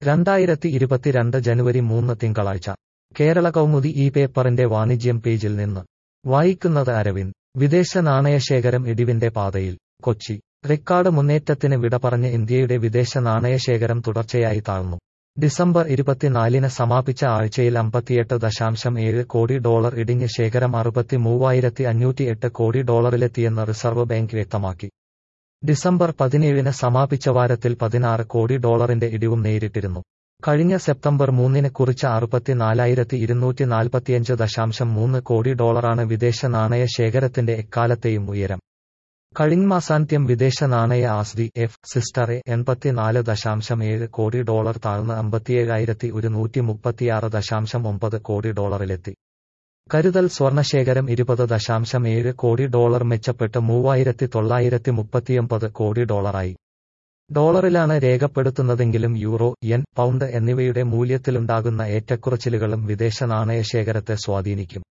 രണ്ടായിരത്തി ഇരുപത്തിരണ്ട് ജനുവരി മൂന്ന് തിങ്കളാഴ്ച കേരള കൗമുദി ഈ പേപ്പറിന്റെ വാണിജ്യം പേജിൽ നിന്ന് വായിക്കുന്നത് അരവിന്ദ് വിദേശ നാണയശേഖരം ഇടിവിന്റെ പാതയിൽ കൊച്ചി റെക്കാർഡ് മുന്നേറ്റത്തിന് വിട പറഞ്ഞ് ഇന്ത്യയുടെ വിദേശ നാണയശേഖരം തുടർച്ചയായി താഴ്ന്നു ഡിസംബർ ഇരുപത്തിനാലിന് സമാപിച്ച ആഴ്ചയിൽ അമ്പത്തിയെട്ട് ദശാംശം ഏഴ് കോടി ഡോളർ ഇടിഞ്ഞ് ശേഖരം അറുപത്തി മൂവായിരത്തി അഞ്ഞൂറ്റി എട്ട് കോടി ഡോളറിലെത്തിയെന്ന് റിസർവ് ബാങ്ക് വ്യക്തമാക്കി ഡിസംബർ പതിനേഴിന് സമാപിച്ച വാരത്തിൽ പതിനാറ് കോടി ഡോളറിന്റെ ഇടിവും നേരിട്ടിരുന്നു കഴിഞ്ഞ സെപ്റ്റംബർ മൂന്നിന് കുറിച്ച അറുപത്തിനാലായിരത്തി ഇരുന്നൂറ്റി നാൽപ്പത്തിയഞ്ച് ദശാംശം മൂന്ന് കോടി ഡോളറാണ് വിദേശ നാണയ ശേഖരത്തിന്റെ എക്കാലത്തെയും ഉയരം കഴിഞ്ഞ മാസാന്ത്യം വിദേശ നാണയ ആസ്തി എഫ് സിസ്റ്ററെ എൺപത്തിനാല് ദശാംശം ഏഴ് കോടി ഡോളർ താഴ്ന്ന് അമ്പത്തിയേഴായിരത്തി ഒരുന്നൂറ്റി മുപ്പത്തിയാറ് ദശാംശം ഒമ്പത് കോടി ഡോളറിലെത്തി കരുതൽ സ്വർണശേഖരം ഇരുപത് ദശാംശം ഏഴ് കോടി ഡോളർ മെച്ചപ്പെട്ട് മൂവായിരത്തി തൊള്ളായിരത്തി മുപ്പത്തിയൊമ്പത് കോടി ഡോളറായി ഡോളറിലാണ് രേഖപ്പെടുത്തുന്നതെങ്കിലും യൂറോ യെൻ പൗണ്ട് എന്നിവയുടെ മൂല്യത്തിലുണ്ടാകുന്ന ഏറ്റക്കുറച്ചിലുകളും വിദേശ നാണയശേഖരത്തെ സ്വാധീനിക്കും